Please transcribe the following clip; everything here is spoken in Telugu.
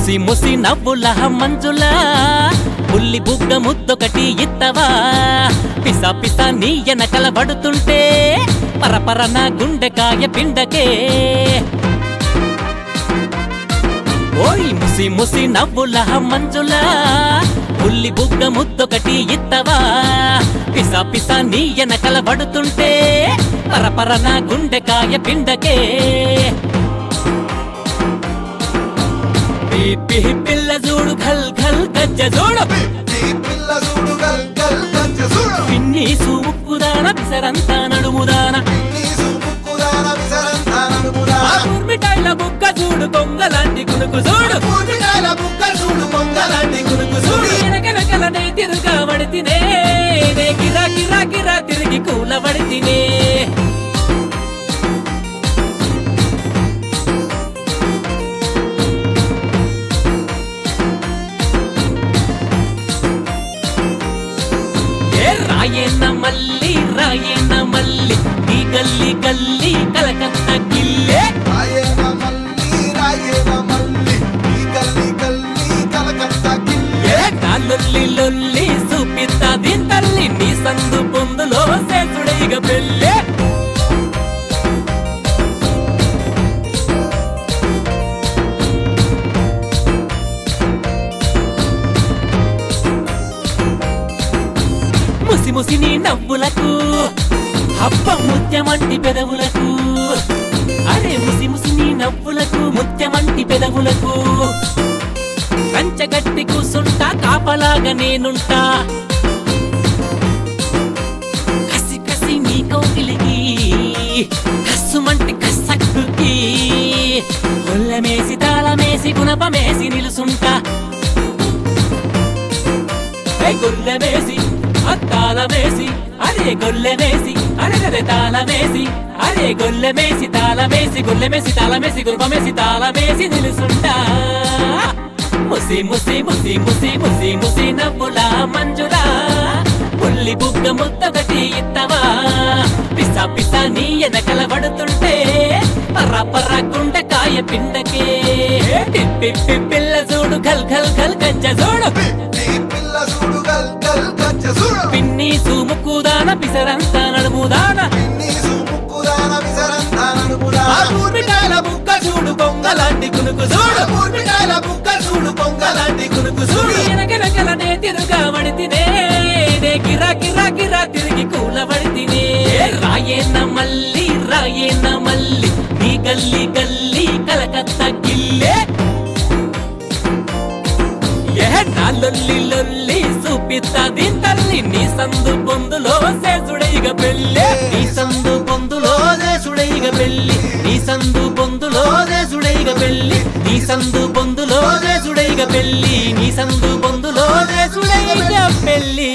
ముసి ముసి నవ్వుల మంజుల పుల్లి బుగ్గ ముద్దొకటి ఇత్తవా పిస పిస నీ ఎనకల పడుతుంటే పరపర నా గుండెకాయ పిండకే ఓయ్ ముసి ముసి నవ్వుల మంజుల పుల్లి బుగ్గ ముద్దొకటి ఇత్తవా పిస పిస నీ ఎనకల పడుతుంటే పరపర నా గుండెకాయ పిండకే పీ పీ పిల్ల చూడు ఘల్ ఘల్ గజ్జ చూడు ఈ పిల్ల చూడు గల్ గల్ గజ్జ చూడు పిన్ని సూముక్కుదాన పిసరంతా నడుముదాన నీ సుముక్కుదాన విసరంతా నడుముదాన ఆ ఊర్మిటాయిల బుక్క చూడు కొంగలాంటి కునుకు చూడు పూర్తికాయల బుక్క చూడు పొంగలాంటి గురుకు చూడు వెనకనకలనే తిరుగా పడితినే నే గిరా గిరా గిరా తిరిగి కూల పడితినే ఏ రాయన్న మల్లి రాయన్న మల్లి ఈ గల్లి గల్లి కలకత్తా గిల్లే రాయేన మల్లి రాయేన మల్లి ఈ గల్లి గల్లి కలకత్తా గిల్లె ఏ కాలొల్లి లొల్లి చూపిస్తా దీని తల్లి నీ సందు పొందులో సేతుడైగ పెళ్ళే ముసి ముసి నీ నవ్వులకు హబ్బ ముత్యమంటి పెదవులకు అరే ముసి ముసి నీ నవ్వులకు ముత్యమంటి పెదవులకు కంచగట్టి కూసుంటా కాపలాగా నేనుంటా కసి కసి నీ కౌగిలికి కస్సుమంటి కసక్కుకి గొల్లమేసి తాళమేసి గుణపమేసి నిలుసుంటా ఏ గొల్లమేసి అత్తాళమేసి అరే గొల్లమేసి అరే తాళమేసి అరే గొల్లమేసి తాళమేసి గొల్లమేసి తాళమేసి గురుపమేసి తాళమేసి నిలుసుంటా ముసి ముసి ముసి ముసి ముసి ముసి నవ్వుల మంజులా పుల్లి బుగ్గ ముద్దొకటి ఇత్తవా పిస పిస నీ ఎనకల పడుతుంటే పర్ర పర్ర గుండెకాయ పిండకే పిప్పి పిల్ల చూడు ఘల్ ఘల్ ఘల్ గజ్జ చూడు ఈ పిల్ల చూడు గల్ గల్ గజ్జ చూడు పిన్ని సూముక్కుదాన పిసరంత నడుముదాన నీ సుముక్కుదాన విసరంతా నడుముదాన ఆ ఊర్మిటాల బుక్క చూడు కొంగలాంటి కునుకు చూడు పూర్తికాయల బుక్క చూడు పొంగలాంటి గురుకు చూడు వెనకనకలనే తిరుగా పడితినే నే గిరా గిరా గిరా తిరిగి కూల పడితినే రాయేన మల్లి రాయేన మల్లి నీ గల్లి గల్లి కలకత్తా గిల్లే ఏ నా లొల్లి లొల్లి చూపిస్తా దీని తల్లి నీ సందు పొందులో సేసుడైగ పెళ్ళే నీ సందు పొందులో దేశుడైగ పెళ్ళి నీ సందు పొందులో దేశుడైగ పెళ్ళి నీ సందు పొందులో దేశుడైగ పెళ్ళి నీ సందు పొందులో దేశుడైగ పెళ్ళి